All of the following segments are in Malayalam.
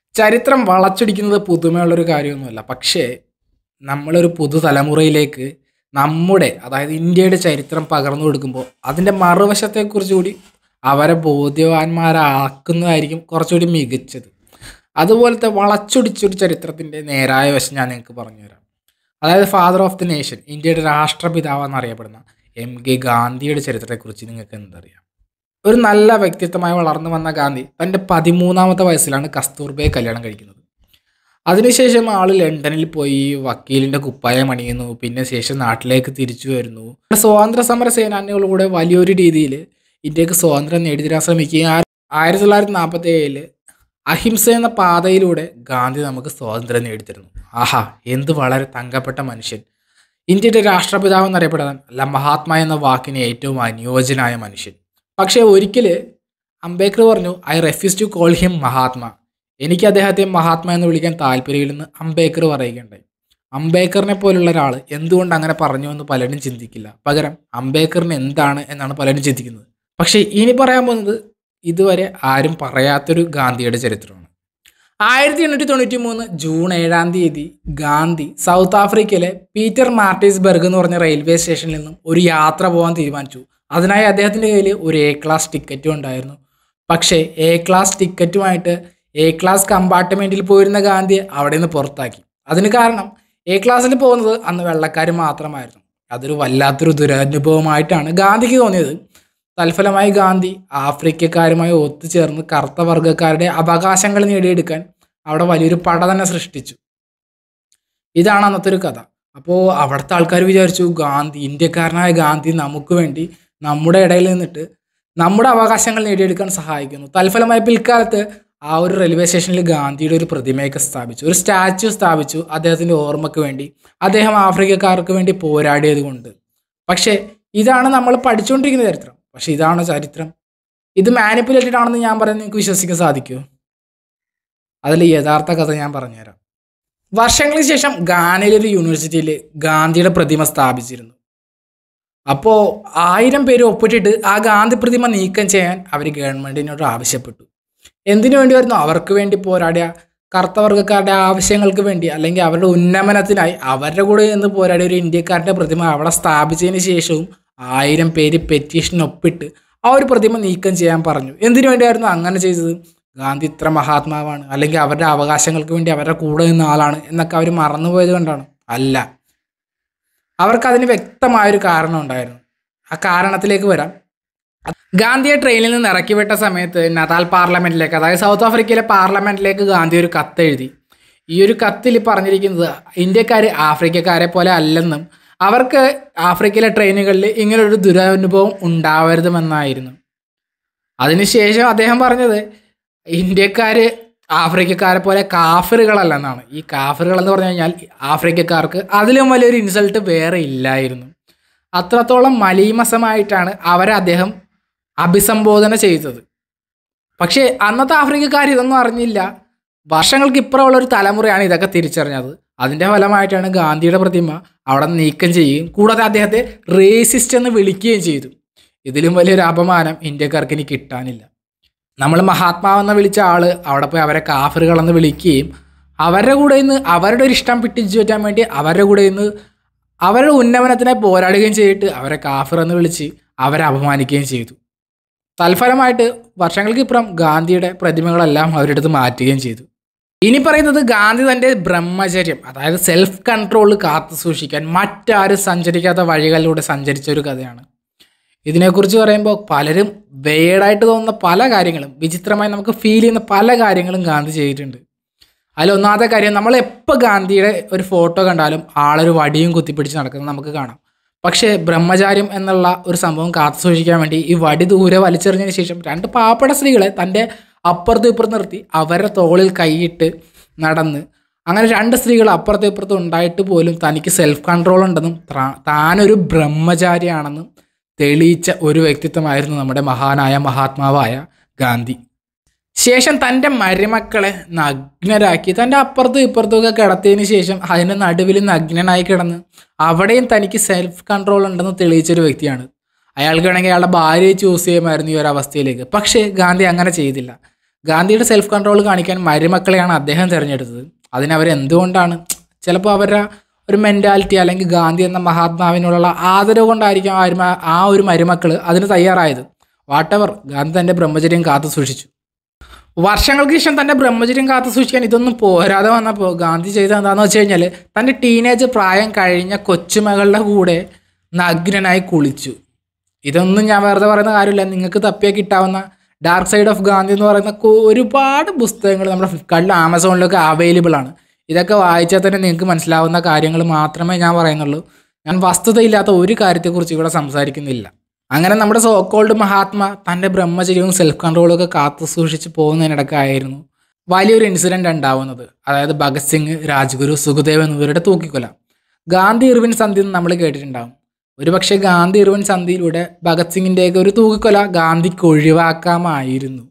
ചരിത്രം വളച്ചൊടിക്കുന്നത് പുതുമയുള്ളൊരു കാര്യമൊന്നുമല്ല പക്ഷേ നമ്മളൊരു പുതുതലമുറയിലേക്ക് നമ്മുടെ അതായത് ഇന്ത്യയുടെ ചരിത്രം പകർന്നു കൊടുക്കുമ്പോൾ അതിൻ്റെ മറുവശത്തെക്കുറിച്ച് കൂടി അവരെ ബോധ്യവാന്മാരാക്കുന്നതായിരിക്കും കുറച്ചുകൂടി മികച്ചത് അതുപോലത്തെ വളച്ചൊടിച്ചൊരു ചരിത്രത്തിൻ്റെ നേരായ വശം ഞാൻ നിങ്ങൾക്ക് പറഞ്ഞുതരാം അതായത് ഫാദർ ഓഫ് ദി നേഷൻ ഇന്ത്യയുടെ രാഷ്ട്രപിതാവ് എന്നറിയപ്പെടുന്ന എം കെ ഗാന്ധിയുടെ ചരിത്രത്തെക്കുറിച്ച് നിങ്ങൾക്ക് എന്തറിയാം ഒരു നല്ല വ്യക്തിത്വമായി വളർന്നു വന്ന ഗാന്ധി തൻ്റെ പതിമൂന്നാമത്തെ വയസ്സിലാണ് കസ്തൂർബയെ കല്യാണം കഴിക്കുന്നത് അതിനുശേഷം ആൾ ലണ്ടനിൽ പോയി വക്കീലിൻ്റെ കുപ്പായം അണിയുന്നു പിന്നെ ശേഷം നാട്ടിലേക്ക് തിരിച്ചു വരുന്നു സ്വാതന്ത്ര്യ സമര സേനാനികളുടെ വലിയൊരു രീതിയിൽ ഇന്ത്യക്ക് സ്വാതന്ത്ര്യം നേടിത്തരാൻ ശ്രമിക്കുകയും ആ- ആയിരത്തി തൊള്ളായിരത്തി നാൽപ്പത്തി ഏഴില് അഹിംസ എന്ന പാതയിലൂടെ ഗാന്ധി നമുക്ക് സ്വാതന്ത്ര്യം നേടിത്തരുന്നു ആഹാ എന്ത് വളരെ തങ്കപ്പെട്ട മനുഷ്യൻ ഇന്ത്യയുടെ രാഷ്ട്രപിതാവ് എന്നറിയപ്പെടാൻ അല്ല മഹാത്മാ എന്ന വാക്കിന് ഏറ്റവും അനുയോജ്യനായ മനുഷ്യൻ പക്ഷേ ഒരിക്കൽ അംബേദ്കർ പറഞ്ഞു I refuse to call him Mahatma എനിക്ക് അദ്ദേഹത്തെ മഹാത്മാ എന്ന് വിളിക്കാൻ താല്പര്യമില്ലെന്ന് അംബേദ്കർ പറയുകയുണ്ടായി അംബേദ്കറിനെ പോലുള്ള ഒരാൾ എന്തുകൊണ്ട് അങ്ങനെ പറഞ്ഞു എന്ന് പലരും ചിന്തിക്കില്ല പകരം അംബേദ്കറിന് എന്താണ് എന്നാണ് പലരും ചിന്തിക്കുന്നത് പക്ഷേ ഇനി പറയാൻ പോകുന്നത് ഇതുവരെ ആരും പറയാത്തൊരു ഗാന്ധിയുടെ ചരിത്രമാണ് ആയിരത്തി എണ്ണൂറ്റി തൊണ്ണൂറ്റി മൂന്ന് ജൂൺ ഏഴാം തീയതി ഗാന്ധി സൗത്ത് ആഫ്രിക്കയിലെ പീറ്റർ മാർട്ടിസ്ബർഗ് എന്ന് പറഞ്ഞ റെയിൽവേ സ്റ്റേഷനിൽ നിന്നും ഒരു യാത്ര പോകാൻ തീരുമാനിച്ചു അതിനായി അദ്ദേഹത്തിൻ്റെ കയ്യിൽ ഒരു എ ക്ലാസ് ടിക്കറ്റും ഉണ്ടായിരുന്നു പക്ഷേ എ ക്ലാസ് ടിക്കറ്റുമായിട്ട് എ ക്ലാസ് കമ്പാർട്ട്മെൻറ്റിൽ പോയിരുന്ന ഗാന്ധിയെ അവിടെ നിന്ന് പുറത്താക്കി അതിന് കാരണം എ ക്ലാസ്സിൽ പോകുന്നത് അന്ന് വെള്ളക്കാർ മാത്രമായിരുന്നു അതൊരു വല്ലാത്തൊരു ദുരനുഭവമായിട്ടാണ് ഗാന്ധിക്ക് തോന്നിയത് തൽഫലമായി ഗാന്ധി ആഫ്രിക്കക്കാരുമായി ഒത്തുചേർന്ന് കറുത്ത വർഗ്ഗക്കാരുടെ അവകാശങ്ങൾ നേടിയെടുക്കാൻ അവിടെ വലിയൊരു പട തന്നെ സൃഷ്ടിച്ചു ഇതാണ് അന്നത്തെ ഒരു കഥ അപ്പോൾ അവിടുത്തെ ആൾക്കാർ വിചാരിച്ചു ഗാന്ധി ഇന്ത്യക്കാരനായ ഗാന്ധി നമുക്ക് വേണ്ടി നമ്മുടെ ഇടയിൽ നിന്നിട്ട് നമ്മുടെ അവകാശങ്ങൾ നേടിയെടുക്കാൻ സഹായിക്കുന്നു തൽഫലമായി പിൽക്കാലത്ത് ആ ഒരു റെയിൽവേ സ്റ്റേഷനിൽ ഗാന്ധിയുടെ ഒരു പ്രതിമയൊക്കെ സ്ഥാപിച്ചു ഒരു സ്റ്റാച്യു സ്ഥാപിച്ചു അദ്ദേഹത്തിൻ്റെ ഓർമ്മയ്ക്ക് വേണ്ടി അദ്ദേഹം ആഫ്രിക്കക്കാർക്ക് വേണ്ടി പോരാടിയത് കൊണ്ട് പക്ഷേ ഇതാണ് നമ്മൾ പഠിച്ചുകൊണ്ടിരിക്കുന്ന ചരിത്രം പക്ഷേ ഇതാണ് ചരിത്രം ഇത് മാനിപ്പുലേറ്റഡ് ആണെന്ന് ഞാൻ പറയുന്നത് നിങ്ങൾക്ക് വിശ്വസിക്കാൻ സാധിക്കുമോ അതിൽ യഥാർത്ഥ കഥ ഞാൻ പറഞ്ഞുതരാം വർഷങ്ങൾക്ക് ശേഷം ഗാനയിലെ ഒരു യൂണിവേഴ്സിറ്റിയിൽ ഗാന്ധിയുടെ പ്രതിമ സ്ഥാപിച്ചിരുന്നു അപ്പോൾ ആയിരം പേര് ഒപ്പിട്ടിട്ട് ആ ഗാന്ധി പ്രതിമ നീക്കം ചെയ്യാൻ അവർ ഗവൺമെൻറ്റിനോട് ആവശ്യപ്പെട്ടു എന്തിനു വേണ്ടിയായിരുന്നു അവർക്ക് വേണ്ടി പോരാടിയ കറുത്തവർഗക്കാരുടെ ആവശ്യങ്ങൾക്ക് വേണ്ടി അല്ലെങ്കിൽ അവരുടെ ഉന്നമനത്തിനായി അവരുടെ കൂടെ നിന്ന് പോരാടിയ ഒരു ഇന്ത്യക്കാരുടെ പ്രതിമ അവിടെ സ്ഥാപിച്ചതിന് ശേഷവും ആയിരം പേര് പെറ്റീഷൻ ഒപ്പിട്ട് ആ ഒരു പ്രതിമ നീക്കം ചെയ്യാൻ പറഞ്ഞു എന്തിനു വേണ്ടിയായിരുന്നു അങ്ങനെ ചെയ്തത് ഗാന്ധി ഇത്ര മഹാത്മാവാണ് അല്ലെങ്കിൽ അവരുടെ അവകാശങ്ങൾക്ക് വേണ്ടി അവരുടെ കൂടെ നിന്ന ആളാണ് എന്നൊക്കെ അവർ മറന്നുപോയത് കൊണ്ടാണ് അല്ല അവർക്കതിന് വ്യക്തമായൊരു കാരണം ഉണ്ടായിരുന്നു ആ കാരണത്തിലേക്ക് വരാം ഗാന്ധിയെ ട്രെയിനിൽ നിന്ന് ഇറക്കി വിട്ട സമയത്ത് നദാൽ പാർലമെന്റിലേക്ക് അതായത് സൗത്ത് ആഫ്രിക്കയിലെ പാർലമെന്റിലേക്ക് ഗാന്ധി ഒരു കത്ത് എഴുതി ഈ ഒരു കത്തിൽ പറഞ്ഞിരിക്കുന്നത് ഇന്ത്യക്കാർ ആഫ്രിക്കക്കാരെ പോലെ അല്ലെന്നും അവർക്ക് ആഫ്രിക്കയിലെ ട്രെയിനുകളിൽ ഇങ്ങനൊരു ദുരനുഭവം ഉണ്ടാവരുതുമെന്നായിരുന്നു അതിനുശേഷം അദ്ദേഹം പറഞ്ഞത് ഇന്ത്യക്കാർ ആഫ്രിക്കക്കാരെ പോലെ കാഫറുകളല്ലെന്നാണ് ഈ കാഫറുകൾ എന്ന് പറഞ്ഞു കഴിഞ്ഞാൽ ആഫ്രിക്കക്കാർക്ക് അതിലും വലിയൊരു ഇൻസൾട്ട് വേറെ ഇല്ലായിരുന്നു അത്രത്തോളം മലീമസമായിട്ടാണ് അവരെ അദ്ദേഹം അഭിസംബോധന ചെയ്തത് പക്ഷേ അന്നത്തെ ആഫ്രിക്കക്കാർ ഇതൊന്നും അറിഞ്ഞില്ല വർഷങ്ങൾക്ക് ഇപ്പുറമുള്ള ഒരു തലമുറയാണ് ഇതൊക്കെ തിരിച്ചറിഞ്ഞത് അതിൻ്റെ ഫലമായിട്ടാണ് ഗാന്ധിയുടെ പ്രതിമ അവിടെ നിന്ന് നീക്കം ചെയ്യുകയും കൂടാതെ അദ്ദേഹത്തെ റേസിസ്റ്റ് എന്ന് വിളിക്കുകയും ചെയ്തു ഇതിലും വലിയൊരു അപമാനം ഇന്ത്യക്കാർക്ക് ഇനി കിട്ടാനില്ല നമ്മൾ മഹാത്മാവെന്ന് വിളിച്ച ആൾ അവിടെ പോയി അവരെ കാഫറുകളെന്ന് വിളിക്കുകയും അവരുടെ കൂടെ നിന്ന് അവരുടെ ഒരു ഇഷ്ടം പിടിച്ചു പറ്റാൻ വേണ്ടി അവരുടെ കൂടെ നിന്ന് അവരുടെ ഉന്നമനത്തിനെ പോരാടുകയും ചെയ്തിട്ട് അവരെ കാഫർ എന്ന് വിളിച്ച് അവരെ അപമാനിക്കുകയും ചെയ്തു തൽഫലമായിട്ട് വർഷങ്ങൾക്ക് ഇപ്പുറം ഗാന്ധിയുടെ പ്രതിമകളെല്ലാം അവരുടെ അടുത്ത് മാറ്റുകയും ചെയ്തു ഇനി പറയുന്നത് ഗാന്ധി തൻ്റെ ബ്രഹ്മചര്യം അതായത് സെൽഫ് കൺട്രോൾ കാത്തു സൂക്ഷിക്കാൻ മറ്റാരും സഞ്ചരിക്കാത്ത വഴികളിലൂടെ സഞ്ചരിച്ച ഒരു കഥയാണ് ഇതിനെക്കുറിച്ച് പറയുമ്പോൾ പലരും വേടായിട്ട് തോന്നുന്ന പല കാര്യങ്ങളും വിചിത്രമായി നമുക്ക് ഫീൽ ചെയ്യുന്ന പല കാര്യങ്ങളും ഗാന്ധി ചെയ്തിട്ടുണ്ട് അതിൽ ഒന്നാമത്തെ കാര്യം നമ്മൾ എപ്പോൾ ഗാന്ധിയുടെ ഒരു ഫോട്ടോ കണ്ടാലും ആളൊരു വടിയും കുത്തിപ്പിടിച്ച് നടക്കുന്നത് നമുക്ക് കാണാം പക്ഷേ ബ്രഹ്മചാര്യം എന്നുള്ള ഒരു സംഭവം കാത്തു സൂക്ഷിക്കാൻ വേണ്ടി ഈ വടി ദൂരെ വലിച്ചെറിഞ്ഞതിന് ശേഷം രണ്ട് പാപ്പട സ്ത്രീകളെ തൻ്റെ അപ്പുറത്തും ഇപ്പുറത്തും നിർത്തി അവരുടെ തോളിൽ കൈയിട്ട് നടന്ന് അങ്ങനെ രണ്ട് സ്ത്രീകൾ അപ്പുറത്തും ഇപ്പുറത്തും ഉണ്ടായിട്ട് പോലും തനിക്ക് സെൽഫ് കൺട്രോൾ ഉണ്ടെന്നും ത്രാ- താനൊരു ബ്രഹ്മചാരിയാണെന്നും തെളിയിച്ച ഒരു വ്യക്തിത്വമായിരുന്നു നമ്മുടെ മഹാനായ മഹാത്മാവായ ഗാന്ധി ശേഷം തൻ്റെ മരുമക്കളെ നഗ്നരാക്കി തൻ്റെ അപ്പുറത്തും ഇപ്പുറത്തും ഒക്കെ കിടത്തിയതിന് ശേഷം അതിൻ്റെ നടുവിൽ നഗ്നനായി കിടന്ന് അവിടെയും തനിക്ക് സെൽഫ് കൺട്രോൾ ഉണ്ടെന്ന് തെളിയിച്ചൊരു വ്യക്തിയാണ് അയാൾക്ക് വേണമെങ്കിൽ അയാളുടെ ഭാര്യയെ ചൂസ് ചെയ്യുമായിരുന്നു ഈ ഒരു അവസ്ഥയിലേക്ക് പക്ഷേ ഗാന്ധി അങ്ങനെ ചെയ്തില്ല ഗാന്ധിയുടെ സെൽഫ് കൺട്രോൾ കാണിക്കാൻ മരുമക്കളെയാണ് അദ്ദേഹം തിരഞ്ഞെടുത്തത് അതിനവരെന്തുകൊണ്ടാണ് ചിലപ്പോൾ അവരുടെ ഒരു മെൻറ്റാലിറ്റി അല്ലെങ്കിൽ ഗാന്ധി എന്ന മഹാത്മാവിനോടുള്ള ആദരവ് കൊണ്ടായിരിക്കാം ആ ഒരു മ- ആ ഒരു മരുമക്കൾ അതിന് തയ്യാറായത് വാട്ടവർ ഗാന്ധി തൻ്റെ ബ്രഹ്മചര്യം കാത്തു സൂക്ഷിച്ചു വർഷങ്ങൾക്ക് ശേഷം തൻ്റെ ബ്രഹ്മചര്യം കാത്തു സൂക്ഷിക്കാൻ ഇതൊന്നും പോരാതെ വന്നപ്പോൾ ഗാന്ധി ചെയ്തത് എന്താണെന്ന് വെച്ച് കഴിഞ്ഞാൽ തൻ്റെ ടീനേജ് പ്രായം കഴിഞ്ഞ കൊച്ചുമകളുടെ കൂടെ നഗ്നനായി കുളിച്ചു ഇതൊന്നും ഞാൻ വെറുതെ പറയുന്ന കാര്യമില്ല നിങ്ങൾക്ക് തപ്പിയാൽ കിട്ടാവുന്ന ഡാർക്ക് സൈഡ് ഓഫ് ഗാന്ധി എന്ന് പറയുന്ന കു- ഒരുപാട് പുസ്തകങ്ങൾ നമ്മുടെ ഫ്ലിപ്കാർട്ടിലും ആമസോണിലൊക്കെ അവൈലബിൾ ആണ് ഇതൊക്കെ വായിച്ചാൽ തന്നെ നിങ്ങൾക്ക് മനസ്സിലാവുന്ന കാര്യങ്ങൾ മാത്രമേ ഞാൻ പറയുന്നുള്ളൂ ഞാൻ വസ്തുതയില്ലാത്ത ഒരു കാര്യത്തെക്കുറിച്ച് ഇവിടെ സംസാരിക്കുന്നില്ല അങ്ങനെ നമ്മുടെ സോക്കോൾഡ് മഹാത്മാ തൻ്റെ ബ്രഹ്മചര്യവും സെൽഫ് കൺട്രോളും ഒക്കെ കാത്തു സൂക്ഷിച്ച് പോകുന്നതിനിടക്കായിരുന്നു വലിയൊരു ഇൻസിഡൻ്റ് ഉണ്ടാവുന്നത് അതായത് ഭഗത് സിംഗ് രാജ്ഗുരു സുഖദേവ് എന്നിവരുടെ തൂക്കിക്കൊല ഗാന്ധി ഇർവിൻ സന്ധി എന്ന് നമ്മൾ കേട്ടിട്ടുണ്ടാവും ഒരുപക്ഷെ ഗാന്ധി ഇർവിൻ സന്ധിയിലൂടെ ഭഗത് സിംഗിൻ്റെയൊക്കെ ഒരു തൂക്കിക്കൊല ഗാന്ധിക്ക് ഒഴിവാക്കാമായിരുന്നു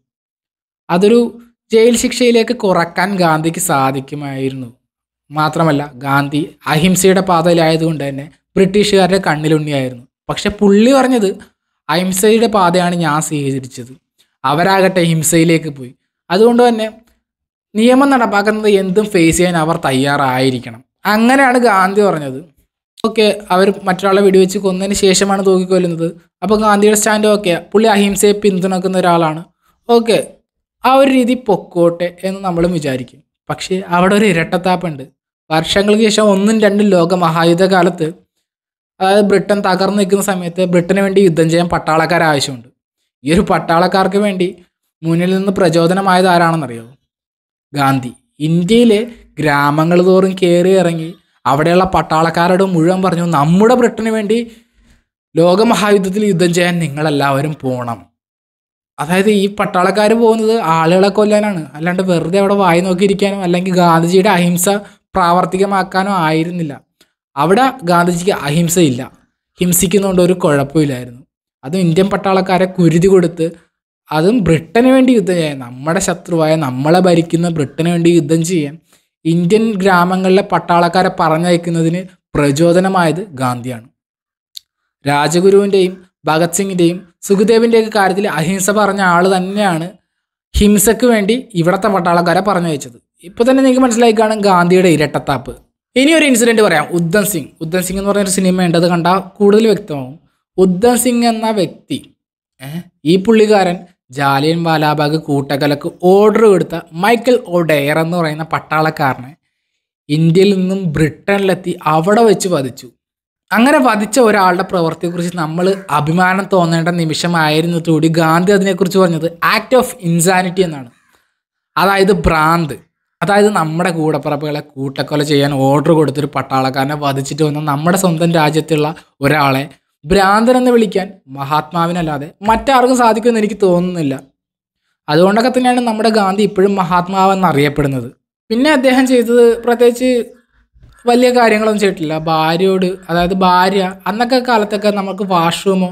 അതൊരു ജയിൽ ശിക്ഷയിലേക്ക് കുറക്കാൻ ഗാന്ധിക്ക് സാധിക്കുമായിരുന്നു മാത്രമല്ല ഗാന്ധി അഹിംസയുടെ പാതയിലായതുകൊണ്ട് തന്നെ ബ്രിട്ടീഷുകാരുടെ കണ്ണിലുണ്ണിയായിരുന്നു പക്ഷെ പുള്ളി പറഞ്ഞത് അഹിംസയുടെ പാതയാണ് ഞാൻ സ്വീകരിച്ചത് അവരാകട്ടെ ഹിംസയിലേക്ക് പോയി അതുകൊണ്ട് തന്നെ നിയമം നടപ്പാക്കുന്നത് എന്തും ഫേസ് ചെയ്യാൻ അവർ തയ്യാറായിരിക്കണം അങ്ങനെയാണ് ഗാന്ധി പറഞ്ഞത് ഓക്കെ അവർ മറ്റൊരാളെ വെടിവെച്ച് കൊന്നതിന് ശേഷമാണ് തൂക്കിക്കൊല്ലുന്നത് അപ്പോൾ ഗാന്ധിയുടെ സ്റ്റാൻഡ് ഓക്കെ പുള്ളി അഹിംസയെ പിന്തുണക്കുന്ന ഒരാളാണ് ഓക്കെ ആ ഒരു രീതി പൊക്കോട്ടെ എന്ന് നമ്മളും വിചാരിക്കും പക്ഷേ അവിടെ ഒരു ഇരട്ടത്താപ്പുണ്ട് വർഷങ്ങൾക്ക് ശേഷം ഒന്നും രണ്ടും ലോക മഹായുദ്ധ കാലത്ത് അതായത് ബ്രിട്ടൻ തകർന്നു നിൽക്കുന്ന സമയത്ത് ബ്രിട്ടന് വേണ്ടി യുദ്ധം ചെയ്യാൻ പട്ടാളക്കാർ ആവശ്യമുണ്ട് ഈ ഒരു പട്ടാളക്കാർക്ക് വേണ്ടി മുന്നിൽ നിന്ന് പ്രചോദനമായത് ആരാണെന്നറിയോ ഗാന്ധി ഇന്ത്യയിലെ ഗ്രാമങ്ങൾ തോറും കയറി ഇറങ്ങി അവിടെയുള്ള പട്ടാളക്കാരോട് മുഴുവൻ പറഞ്ഞു നമ്മുടെ ബ്രിട്ടന് വേണ്ടി ലോകമഹായുദ്ധത്തിൽ യുദ്ധം ചെയ്യാൻ നിങ്ങളെല്ലാവരും പോകണം അതായത് ഈ പട്ടാളക്കാർ പോകുന്നത് ആളുകളെ കൊല്ലാനാണ് അല്ലാണ്ട് വെറുതെ അവിടെ വായി നോക്കിയിരിക്കാനോ അല്ലെങ്കിൽ ഗാന്ധിജിയുടെ അഹിംസ പ്രാവർത്തികമാക്കാനോ ആയിരുന്നില്ല അവിടെ ഗാന്ധിജിക്ക് അഹിംസയില്ല ഹിംസിക്കുന്നതുകൊണ്ട് ഒരു കുഴപ്പമില്ലായിരുന്നു അതും ഇന്ത്യൻ പട്ടാളക്കാരെ കുരുതി കൊടുത്ത് അതും ബ്രിട്ടന് വേണ്ടി യുദ്ധം ചെയ്യാൻ നമ്മുടെ ശത്രുവായ നമ്മളെ ഭരിക്കുന്ന ബ്രിട്ടന് വേണ്ടി യുദ്ധം ചെയ്യാൻ ഇന്ത്യൻ ഗ്രാമങ്ങളിലെ പട്ടാളക്കാരെ പറഞ്ഞയക്കുന്നതിന് പ്രചോദനമായത് ഗാന്ധിയാണ് രാജഗുരുവിൻ്റെയും ഭഗത് സിംഗിൻ്റെയും സുഖദേവിൻ്റെയൊക്കെ കാര്യത്തിൽ അഹിംസ പറഞ്ഞ ആൾ തന്നെയാണ് ഹിംസയ്ക്ക് വേണ്ടി ഇവിടുത്തെ പട്ടാളക്കാരെ പറഞ്ഞയച്ചത് ഇപ്പോൾ തന്നെ നിങ്ങൾക്ക് മനസ്സിലായി കാണും ഗാന്ധിയുടെ ഇരട്ടത്താപ്പ് ഇനി ഒരു ഇൻസിഡൻറ്റ് പറയാം ഉദ്ധം സിംഗ് ഉദ്ധം സിംഗ് എന്ന് പറഞ്ഞൊരു സിനിമ ഉണ്ട് അത് കണ്ടാൽ കൂടുതൽ വ്യക്തമാവും ഉദ്ധം സിംഗ് എന്ന വ്യക്തി ഏഹ്, ഈ പുള്ളിക്കാരൻ ജാലിയൻ വാലാബാഗ് കൂട്ടക്കലക്ക് ഓർഡർ കൊടുത്ത മൈക്കൽ ഒഡെയർ എന്ന് പറയുന്ന പട്ടാളക്കാരനെ ഇന്ത്യയിൽ നിന്നും ബ്രിട്ടനിലെത്തി അവിടെ വെച്ച് വധിച്ചു അങ്ങനെ വധിച്ച ഒരാളുടെ പ്രവൃത്തിയെക്കുറിച്ച് നമ്മൾ അഭിമാനം തോന്നേണ്ട നിമിഷമായിരുന്നു കൂടി ഗാന്ധി അതിനെക്കുറിച്ച് പറഞ്ഞത് ആക്ട് ഓഫ് ഇൻസാനിറ്റി എന്നാണ് അതായത് ഭ്രാന്ത് അതായത് നമ്മുടെ കൂടപ്പിറപ്പുകളെ കൂട്ടക്കൊല ചെയ്യാൻ ഓർഡർ കൊടുത്തൊരു പട്ടാളക്കാരനെ വധിച്ചിട്ട് വന്ന നമ്മുടെ സ്വന്തം രാജ്യത്തുള്ള ഒരാളെ ഭ്രാന്തൻ എന്ന് വിളിക്കാൻ മഹാത്മാവിനല്ലാതെ മറ്റാർക്കും സാധിക്കുമെന്ന് എനിക്ക് തോന്നുന്നില്ല അതുകൊണ്ടൊക്കെ തന്നെയാണ് നമ്മുടെ ഗാന്ധി ഇപ്പോഴും മഹാത്മാവെന്ന് അറിയപ്പെടുന്നത് പിന്നെ അദ്ദേഹം ചെയ്തത് പ്രത്യേകിച്ച് വലിയ കാര്യങ്ങളൊന്നും ചെയ്തിട്ടില്ല ഭാര്യയോട് അതായത് ഭാര്യ അന്നൊക്കെ കാലത്തൊക്കെ നമുക്ക് വാഷ്റൂമോ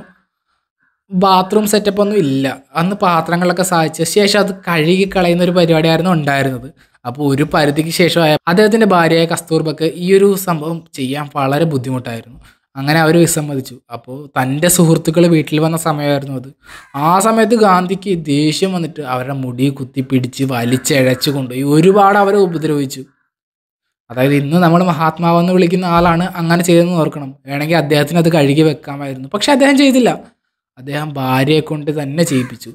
ബാത്റൂം സെറ്റപ്പ് ഒന്നും ഇല്ല അന്ന് പാത്രങ്ങളൊക്കെ സാധിച്ച ശേഷം അത് കഴുകി കളയുന്ന ഒരു പരിപാടിയായിരുന്നു ഉണ്ടായിരുന്നത് അപ്പോൾ ഒരു പരിധിക്ക് ശേഷമായ അദ്ദേഹത്തിൻ്റെ ഭാര്യയായ കസ്തൂർബക്ക് ഈ ഒരു സംഭവം ചെയ്യാൻ വളരെ ബുദ്ധിമുട്ടായിരുന്നു അങ്ങനെ അവർ വിസമ്മതിച്ചു അപ്പോൾ തൻ്റെ സുഹൃത്തുക്കൾ വീട്ടിൽ വന്ന സമയമായിരുന്നു അത് ആ സമയത്ത് ഗാന്ധിക്ക് ദേഷ്യം വന്നിട്ട് അവരുടെ മുടി കുത്തി പിടിച്ച് വലിച്ചഴച്ച് കൊണ്ടുപോയി ഒരുപാട് അവരെ ഉപദ്രവിച്ചു അതായത് ഇന്ന് നമ്മൾ മഹാത്മാവെന്ന് വിളിക്കുന്ന ആളാണ് അങ്ങനെ ചെയ്തതെന്ന് ഓർക്കണം വേണമെങ്കിൽ അദ്ദേഹത്തിന് അത് കഴുകി വെക്കാമായിരുന്നു പക്ഷെ അദ്ദേഹം ചെയ്തില്ല അദ്ദേഹം ഭാര്യയെ കൊണ്ട് തന്നെ ചെയ്യിപ്പിച്ചു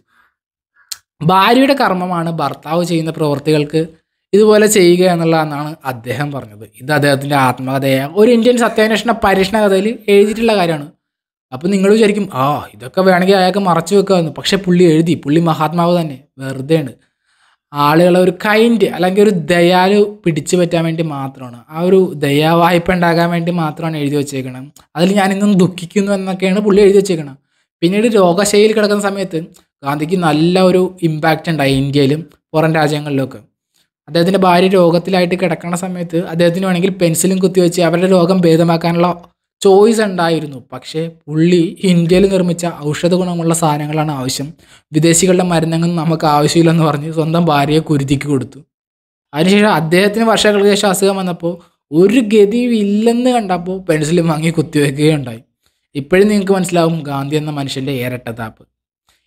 ഭാര്യയുടെ കർമ്മമാണ് ഭർത്താവ് ചെയ്യുന്ന പ്രവൃത്തികൾക്ക് ഇതുപോലെ ചെയ്യുക എന്നുള്ളതെന്നാണ് അദ്ദേഹം പറഞ്ഞത് ഇത് അദ്ദേഹത്തിൻ്റെ ആത്മകഥയായ ഒരു ഇന്ത്യൻ സത്യാന്വേഷണ പരീക്ഷണ കഥയിൽ എഴുതിയിട്ടുള്ള കാര്യമാണ് അപ്പോൾ നിങ്ങൾ വിചാരിക്കും ആ ഇതൊക്കെ വേണമെങ്കിൽ അയാൾക്ക് മറച്ചു വെക്കാമെന്ന് പക്ഷെ പുള്ളി എഴുതി പുള്ളി മഹാത്മാവ് തന്നെ വെറുതെയാണ് ആളുകളെ ഒരു കൈൻഡ് അല്ലെങ്കിൽ ഒരു ദയാലു പിടിച്ചു പറ്റാൻ വേണ്ടി മാത്രമാണ് ആ ഒരു ദയാവായ്പ ഉണ്ടാകാൻ വേണ്ടി മാത്രമാണ് എഴുതി വെച്ചേക്കണം അതിൽ ഞാൻ ഇന്നും ദുഃഖിക്കുന്നു എന്നൊക്കെയാണ് പുള്ളി എഴുതി വെച്ചേക്കണം പിന്നീട് രോഗശൈലിയിൽ കിടക്കുന്ന സമയത്ത് ഗാന്ധിക്ക് നല്ല ഒരു ഇമ്പാക്റ്റ് ഉണ്ടായി ഇന്ത്യയിലും പുറം രാജ്യങ്ങളിലൊക്കെ അദ്ദേഹത്തിൻ്റെ ഭാര്യ രോഗത്തിലായിട്ട് കിടക്കുന്ന സമയത്ത് അദ്ദേഹത്തിന് വേണമെങ്കിൽ പെൻസിലും കുത്തിവെച്ച് അവരുടെ രോഗം ഭേദമാക്കാനുള്ള ചോയ്സ് ഉണ്ടായിരുന്നു പക്ഷേ പുള്ളി ഇന്ത്യയിൽ നിർമ്മിച്ച ഔഷധ ഗുണമുള്ള സാധനങ്ങളാണ് ആവശ്യം വിദേശികളുടെ മരുന്നൊന്നും നമുക്ക് ആവശ്യമില്ലെന്ന് പറഞ്ഞ് സ്വന്തം ഭാര്യയെ കുരുതിക്ക് കൊടുത്തു അതിനുശേഷം അദ്ദേഹത്തിന് വർഷങ്ങൾക്ക് ശേഷം അസുഖം വന്നപ്പോൾ ഒരു ഗതിയും ഇല്ലെന്ന് കണ്ടപ്പോൾ പെൻസിലും വാങ്ങി കുത്തിവെക്കുകയുണ്ടായി ഇപ്പോഴും നിങ്ങൾക്ക് മനസ്സിലാവും ഗാന്ധി എന്ന മനുഷ്യൻ്റെ ഏരട്ടത്താപ്പ്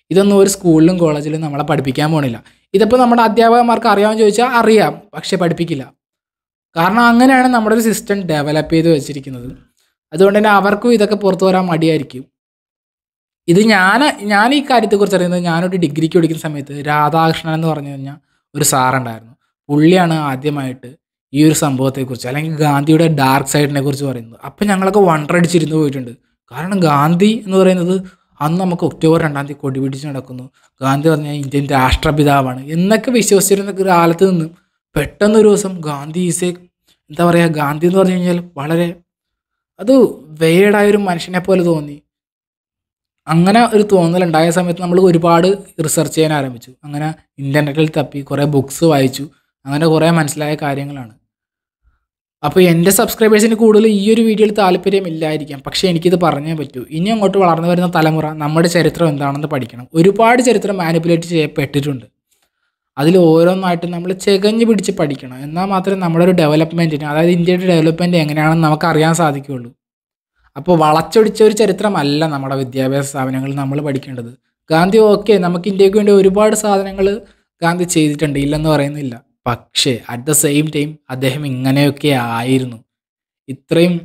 ഇതൊന്നും ഒരു സ്കൂളിലും കോളേജിലും നമ്മളെ പഠിപ്പിക്കാൻ പോണില്ല ഇതിപ്പോൾ നമ്മുടെ അധ്യാപകന്മാർക്ക് അറിയാമെന്ന് ചോദിച്ചാൽ അറിയാം പക്ഷെ പഠിപ്പിക്കില്ല കാരണം അങ്ങനെയാണ് നമ്മുടെ ഒരു സിസ്റ്റം ഡെവലപ്പ് ചെയ്ത് വെച്ചിരിക്കുന്നത് അതുകൊണ്ട് തന്നെ അവർക്കും ഇതൊക്കെ പുറത്തു വരാൻ മടിയായിരിക്കും ഇത് ഞാൻ ഞാൻ ഈ കാര്യത്തെക്കുറിച്ച് അറിയുന്നത് ഞാനൊരു ഡിഗ്രിക്ക് പഠിക്കുന്ന സമയത്ത് രാധാകൃഷ്ണൻ എന്ന് പറഞ്ഞു കഴിഞ്ഞാൽ ഒരു സാറുണ്ടായിരുന്നു പുള്ളിയാണ് ആദ്യമായിട്ട് ഈ ഒരു സംഭവത്തെക്കുറിച്ച് അല്ലെങ്കിൽ ഗാന്ധിയുടെ ഡാർക്ക് സൈഡിനെ കുറിച്ച് പറയുന്നത് അപ്പം ഞങ്ങളൊക്കെ വണ്ടർ അടിച്ചിരുന്ന് പോയിട്ടുണ്ട് കാരണം ഗാന്ധി എന്ന് പറയുന്നത് അന്ന് നമുക്ക് ഒക്ടോബർ രണ്ടാം തീയതി കൊടി പിടിച്ച് നടക്കുന്നു ഗാന്ധി പറഞ്ഞാൽ ഇന്ത്യൻ രാഷ്ട്രപിതാവാണ് എന്നൊക്കെ വിശ്വസിച്ചിരുന്ന കാലത്ത് നിന്ന് പെട്ടെന്ന് ഒരു ദിവസം ഗാന്ധി ഈസ് എ എന്താ പറയുക ഗാന്ധി എന്ന് പറഞ്ഞു കഴിഞ്ഞാൽ വളരെ അത് വേടായ ഒരു മനുഷ്യനെ പോലെ തോന്നി അങ്ങനെ ഒരു തോന്നലുണ്ടായ സമയത്ത് നമ്മൾ ഒരുപാട് റിസർച്ച് ചെയ്യാൻ ആരംഭിച്ചു അങ്ങനെ ഇൻ്റർനെറ്റിൽ തപ്പി കുറേ ബുക്സ് വായിച്ചു അങ്ങനെ കുറേ മനസ്സിലായ കാര്യങ്ങളാണ് അപ്പോൾ എൻ്റെ സബ്സ്ക്രൈബേഴ്സിന് കൂടുതൽ ഈ ഒരു വീഡിയോയിൽ താല്പര്യമില്ലായിരിക്കാം പക്ഷേ എനിക്കിത് പറഞ്ഞേ പറ്റൂ ഇനി അങ്ങോട്ട് വളർന്നു വരുന്ന തലമുറ നമ്മുടെ ചരിത്രം എന്താണെന്ന് പഠിക്കണം ഒരുപാട് ചരിത്രം മാനിപ്പുലേറ്റ് ചെയ്യപ്പെട്ടിട്ടുണ്ട് അതിൽ ഓരോന്നായിട്ട് നമ്മൾ ചെകഞ്ഞ് പിടിച്ച് പഠിക്കണം എന്നാൽ മാത്രമേ നമ്മുടെ ഒരു ഡെവലപ്മെൻറ്റിന് അതായത് ഇന്ത്യയുടെ ഡെവലപ്മെൻറ്റ് എങ്ങനെയാണെന്ന് നമുക്ക് അറിയാൻ സാധിക്കുകയുള്ളൂ അപ്പോൾ വളച്ചൊടിച്ച ഒരു ചരിത്രമല്ല നമ്മുടെ വിദ്യാഭ്യാസ സ്ഥാപനങ്ങളിൽ നമ്മൾ പഠിക്കേണ്ടത് ഗാന്ധി ഓക്കെ നമുക്ക് ഇന്ത്യക്ക് വേണ്ടി ഒരുപാട് സാധനങ്ങൾ ഗാന്ധി ചെയ്തിട്ടുണ്ട് ഇല്ലെന്ന് പറയുന്നില്ല പക്ഷേ അറ്റ് ദ സെയിം ടൈം അദ്ദേഹം ഇങ്ങനെയൊക്കെ ആയിരുന്നു ഇത്രയും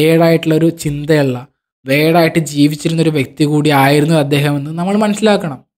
വേഡായിട്ടുള്ളൊരു ചിന്തയുള്ള വേഡായിട്ട് ജീവിച്ചിരുന്ന ഒരു വ്യക്തി കൂടി ആയിരുന്നു അദ്ദേഹം എന്ന് നമ്മൾ മനസ്സിലാക്കണം